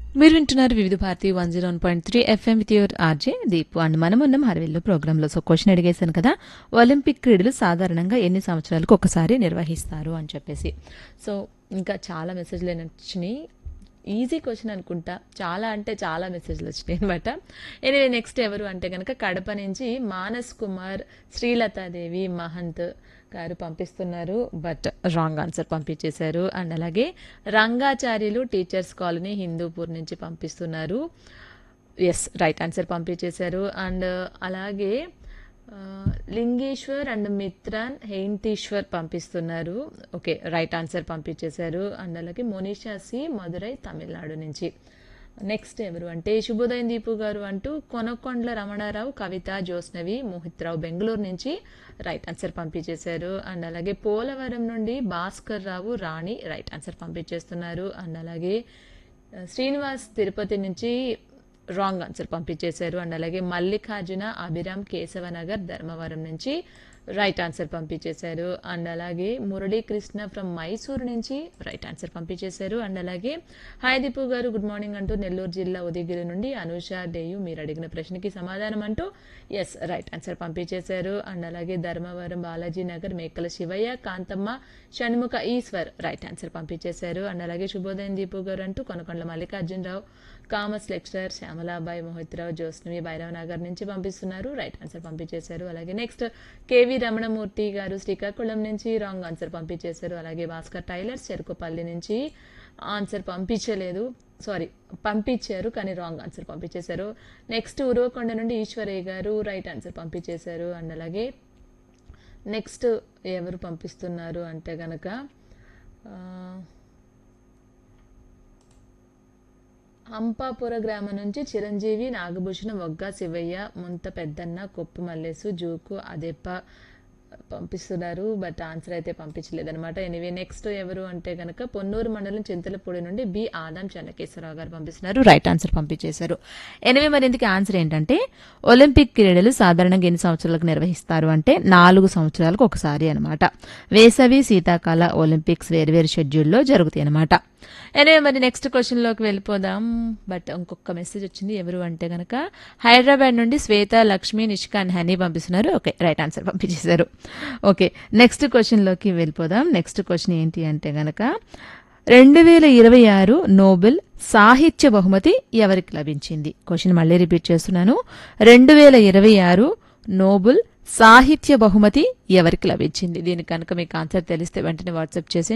మీరు వింటున్నారు Vividh Bharati one zero one point three FM with your RJ Deep and మనం ఉన్నాం హరవిల్లు ప్రోగ్రాంలో సో క్వశ్చన్ అడిగేశాను కదా ఒలింపిక్ క్రీడలు సాధారణంగా ఎన్ని సంవత్సరాలకు ఒకసారి నిర్వహిస్తారు అని చెప్పేసి సో ఇంకా చాలా మెసేజ్లు వచ్చినాయి ఈజీ క్వశ్చన్ అనుకుంటా చాలా అంటే చాలా మెసేజ్లు వచ్చినాయి అనమాట ఎనివే నెక్స్ట్ ఎవరు అంటే కనుక కడప నుంచి మానస్ కుమార్ శ్రీలతాదేవి మహంత్ గారు పంపిస్తున్నారు బట్ రాంగ్ ఆన్సర్ పంపించేశారు అండ్ అలాగే రంగాచార్యులు టీచర్స్ కాలనీ హిందూపూర్ నుంచి పంపిస్తున్నారు ఎస్ రైట్ ఆన్సర్ పంపించేశారు అండ్ అలాగే ఆ, లింగేశ్వర్ అండ్ మిత్రాన్ హెయింటీశ్వర్ పంపిస్తున్నారు ఓకే రైట్ ఆన్సర్ పంపించేశారు అండ్ అలాగే మోనిషా సి మదురై తమిళనాడు నుంచి నెక్స్ట్ ఎవరు అంటే శుభోదయం దీపు గారు అంటూ కొనకొండ్ల రమణారావు కవిత జోస్నవి మోహిత్రావు బెంగళూరు నుంచి రైట్ ఆన్సర్ పంపించేశారు అండ్ అలాగే పోలవరం నుండి భాస్కర్ రావు రాణి రైట్ ఆన్సర్ పంపించేస్తున్నారు అండ్ అలాగే ఆ, శ్రీనివాస్ తిరుపతి నుంచి రాంగ్ ఆన్సర్ పంపించేశారు అండ్ అలాగే మల్లికార్జున అభిరామ్ కేశవనగర్ ధర్మవరం నుంచి రైట్ ఆన్సర్ పంపించేశారు అండ్ అలాగే మురళీకృష్ణ ఫ్రమ్ మైసూరు నుంచి రైట్ ఆన్సర్ పంపించేశారు అండ్ అలాగే హాయ్ దీపు గారు గుడ్ మార్నింగ్ అంటూ నెల్లూరు జిల్లా ఉదయగిరి నుండి అనుష డేయు మీరు అడిగిన ప్రశ్నకి సమాధానం అంటూ ఎస్ రైట్ ఆన్సర్ పంపించేశారు అండ్ అలాగే ధర్మవరం బాలాజీ నగర్ మేకల శివయ్య కాంతమ్మ షణ్ముఖ ఈశ్వర్ రైట్ ఆన్సర్ పంపించేశారు అండ్ అలాగే శుభోదయం దీపు గారు అంటూ కొనకొండల మల్లికార్జునరావు కామర్స్ లెక్చరర్ శ్యామలాబాయి మోహిత్రావు జ్యోత్స్నవి భైరవ్ నగర్ నుంచి పంపిస్తున్నారు రైట్ ఆన్సర్ పంపించేశారు అలాగే నెక్స్ట్ కేవి రమణమూర్తి గారు శ్రీకాకుళం నుంచి రాంగ్ ఆన్సర్ పంపించేశారు అలాగే భాస్కర్ టైలర్స్ చెరుకుపల్లి నుంచి ఆన్సర్ పంపించలేదు సారీ పంపించారు కానీ రాంగ్ ఆన్సర్ పంపించేశారు నెక్స్ట్ ఉరవకొండ నుండి ఈశ్వరయ్య గారు రైట్ ఆన్సర్ పంపించేశారు అండ్ అలాగే నెక్స్ట్ ఎవరు పంపిస్తున్నారు అంటే గనక ఆ, అంపాపుర గ్రామం నుంచి చిరంజీవి నాగభూషణం వగ్గా శివయ్య ముంత పెద్దన్న కొప్పు మల్లేసు జూకు అదెప్ప పంపిస్తున్నారు బట్ ఆన్సర్ అయితే పంపించలేదన్నమాట ఎనివే నెక్స్ట్ ఎవరు అంటే కనుక పొన్నూరు మండలం చింతలపూడి నుండి బి ఆదాం చెన్నకేశ్వరరావు గారు పంపిస్తున్నారు రైట్ ఆన్సర్ పంపించేశారు ఎనివే మరి ఇందుకు ఆన్సర్ ఏంటంటే ఒలింపిక్ క్రీడలు సాధారణంగా ఎన్ని సంవత్సరాలకు నిర్వహిస్తారు అంటే నాలుగు సంవత్సరాలకు ఒకసారి అనమాట వేసవి శీతాకాల ఒలింపిక్స్ వేరువేరు షెడ్యూల్లో జరుగుతాయి అనమాట ఎనివే మరి నెక్స్ట్ క్వశ్చన్లోకి వెళ్ళిపోదాం బట్ ఇంకొక మెసేజ్ వచ్చింది ఎవరు అంటే గనక హైదరాబాద్ నుండి శ్వేత లక్ష్మి నిష్కాన్ హనీ పంపిస్తున్నారు ఓకే రైట్ ఆన్సర్ పంపించేశారు ఓకే నెక్స్ట్ క్వశ్చన్లోకి వెళ్ళిపోదాం నెక్స్ట్ క్వశ్చన్ ఏంటి అంటే గనక రెండు వేల ఇరవై ఆరు నోబెల్ సాహిత్య బహుమతి ఎవరికి లభించింది క్వశ్చన్ మళ్ళీ రిపీట్ చేస్తున్నాను రెండు వేల ఇరవై ఆరు నోబెల్ సాహిత్య బహుమతి ఎవరికి లభించింది దీనికి కనుక మీకు ఆన్సర్ తెలిస్తే వెంటనే వాట్సాప్ చేసి